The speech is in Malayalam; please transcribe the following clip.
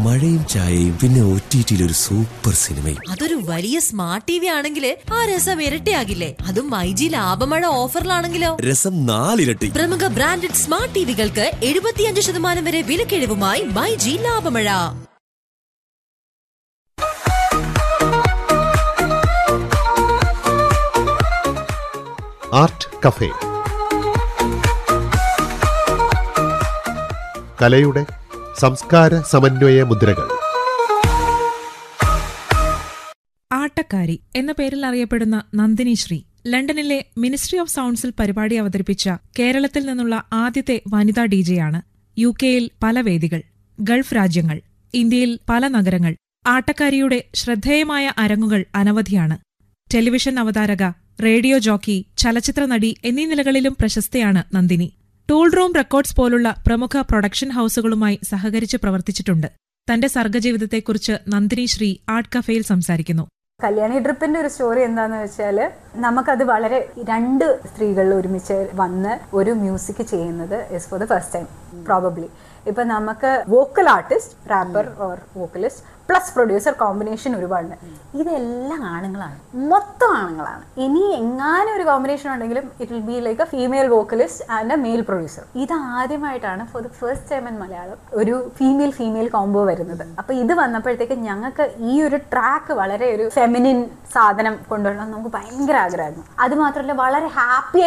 മഴയും ചായയും പിന്നെ ഒ ടി ടിയിൽ ഒരു സൂപ്പർ സിനിമയും അതൊരു വലിയ സ്മാർട്ട് ടി വി ആണെങ്കിൽ ആ രസം ഇരട്ടിയാകില്ലേ അതും മൈജി ലാഭമഴ ഓഫറിലാണെങ്കിലോ രസം നാലിരട്ടി പ്രമുഖ ബ്രാൻഡഡ് സ്മാർട്ട് ടിവികൾക്ക് എഴുപത്തിയഞ്ച് ശതമാനം വരെ വിലക്കിഴിവുമായി മൈജി ലാഭമഴ ആർട്ട് കഫേ കലയുടെ സംസ്കാര സമന്വയ മുദ്രകൾ ആട്ടക്കാരി എന്ന പേരിൽ അറിയപ്പെടുന്ന നന്ദിനി ശ്രീ ലണ്ടനിലെ മിനിസ്ട്രി ഓഫ് സൗണ്ട്സിൽ പരിപാടി അവതരിപ്പിച്ച കേരളത്തിൽ നിന്നുള്ള ആദ്യത്തെ വനിതാ ഡിജെയാണ് യു കെയിൽ പല വേദികൾ ഗൾഫ് രാജ്യങ്ങൾ ഇന്ത്യയിൽ പല നഗരങ്ങൾ ആട്ടക്കാരിയുടെ ശ്രദ്ധേയമായ അരങ്ങുകൾ അനവധിയാണ് ടെലിവിഷൻ അവതാരക റേഡിയോ ജോക്കി ചലച്ചിത്ര നടി എന്നീ നിലകളിലും പ്രശസ്തയാണ് നന്ദിനി ടൂൾ റൂം റെക്കോർഡ്സ് പോലുള്ള പ്രമുഖ പ്രൊഡക്ഷൻ ഹൌസുകളുമായി സഹകരിച്ച് പ്രവർത്തിച്ചിട്ടുണ്ട് തന്റെ സർഗജീവിതത്തെക്കുറിച്ച് നന്ദിനി ശ്രീ ആർട്ട് കഫേയിൽ സംസാരിക്കുന്നു കല്യാണി ട്രിപ്പിന്റെ ഒരു സ്റ്റോറി എന്താന്ന് വെച്ചാൽ നമുക്കത് വളരെ രണ്ട് സ്ത്രീകൾ ഒരുമിച്ച് വന്ന് ഒരു മ്യൂസിക് ചെയ്യുന്നത് is for the first time probably ഇപ്പൊ നമുക്ക് vocal artist rapper or vocalist plus producer combination ഒരുപാടുണ്ട് ഇതെല്ലാം ആണുങ്ങളാണ് മൊത്തം ആണുങ്ങളാണ് ഇനി എങ്ങാനും ഒരു കോമ്പിനേഷൻ ഉണ്ടെങ്കിലും it will be like a female vocalist and a male producer ഇത് ആദ്യമായിട്ടാണ് for the first time in Malayalam ഒരു ഫീമെയിൽ ഫീമെയിൽ കോംബോ വരുന്നത് അപ്പൊ ഇത് വന്നപ്പോഴത്തേക്ക് ഞങ്ങൾക്ക് ഈ ഒരു ട്രാക്ക് വളരെ ഒരു ഫെമിനിൻ സാധനം കൊണ്ടുവരണം നമുക്ക് ഭയങ്കര ആഗ്രഹമായിരുന്നു അത് മാത്രമല്ല വളരെ ഹാപ്പി